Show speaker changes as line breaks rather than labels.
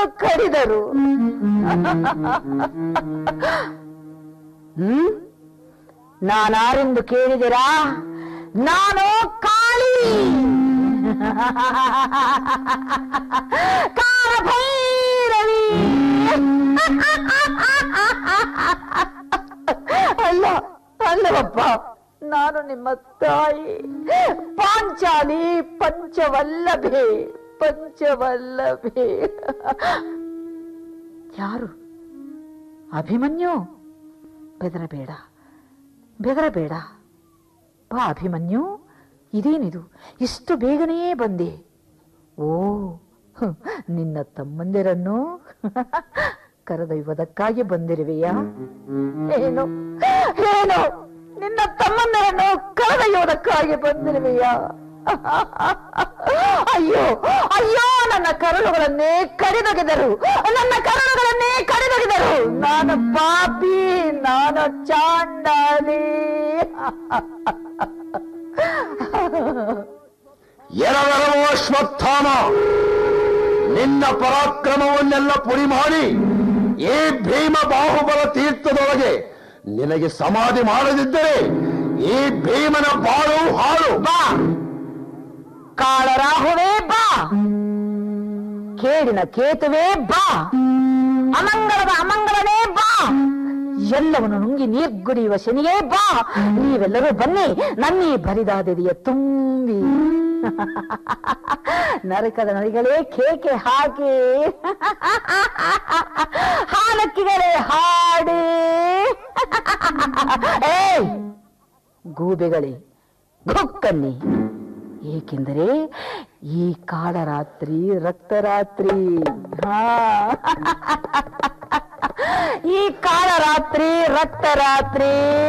ಕಡಿದರು ಹ್ಮ್ ನಾನಾರೆಂದು ಕೇಳಿದಿರಾ ನಾನು ಕಾಳಿ ಕಾಲಭೈರವಿ ಅಲ್ಲ ಅಲ್ಲವಪ್ಪ ನಾನು ನಿಮ್ಮ ತಾಯಿ ಪಾಂಚಾಲಿ ಪಂಚವಲ್ಲಭೆ ಪಂಚವಲ್ಲಭೆ ಯಾರು ಅಭಿಮನ್ಯು ಬೆದರಬೇಡ ಬೆದರಬೇಡ ಬಾ ಅಭಿಮನ್ಯು ಇದೇನಿದು ಇಷ್ಟು ಬೇಗನೆಯೇ ಬಂದೆ ಓ ಹ್, ನಿನ್ನ ತಮ್ಮಂದಿರನ್ನು ಕರೆದೊಯ್ಯುವುದಕ್ಕಾಗಿ ಬಂದಿರುವೆಯಾ ಏನು ಏನು ನಿನ್ನ ತಮ್ಮಂದಿರನ್ನು ಕರೆದೊಯ್ಯುವುದಕ್ಕಾಗಿ ಬಂದಿರುವೆಯಾ ಅಯ್ಯೋ ಅಯ್ಯೋ ನನ್ನ ಕರಳುಗಳನ್ನೇ ಕಡಿದೊಗೆದರು ನನ್ನ ಕರಳುಗಳನ್ನೇ ಕಡಿದೊಗೆದರು ನಾನು ಪಾಪಿ ನಾನು ಚಾಂಡಾಲಿ
ಎರವರವೋ ಅಶ್ವತ್ಥಾಮ ನಿನ್ನ ಪರಾಕ್ರಮವನ್ನೆಲ್ಲ ಪುಡಿ ಮಾಡಿ ಈ ಭೀಮ ಬಾಹುಬಲ ತೀರ್ಥದೊಳಗೆ ನಿನಗೆ ಸಮಾಧಿ ಮಾಡದಿದ್ದರೆ ಈ ಭೀಮನ ಬಾಳು ಹಾಳು
ಬಾ ಕಾಳರಾಹುವೇ ಬಾ ಕೇಡಿನ ಕೇತುವೆ ಬಾ ಅಮಂಗಳದ ಅಮಂಗಳನೇ ಬಾ ಎಲ್ಲವನ್ನು ನುಂಗಿ ನೀರ್ಗುಡಿಯುವ ಶನಿಯೇ ಬಾ ನೀವೆಲ್ಲರೂ ಬನ್ನಿ ನನ್ನೀ ಬರಿದಾದೆದೆಯ ತುಂಬಿ ನರಕದ ನರಿಗಳೇ ಕೇಕೆ ಹಾಕಿ ಹಾಲಕ್ಕಿಗಳೇ ಹಾಡಿ ಏಯ್ ಗೂಬೆಗಳೇ ಗೊಕ್ಕನ್ನಿ ಏಕೆಂದರೆ ಈ ಕಾಳರಾತ್ರಿ ರಕ್ತರಾತ್ರಿ ಹಾ ಈ ಕಾಳರಾತ್ರಿ ರಕ್ತರಾತ್ರಿ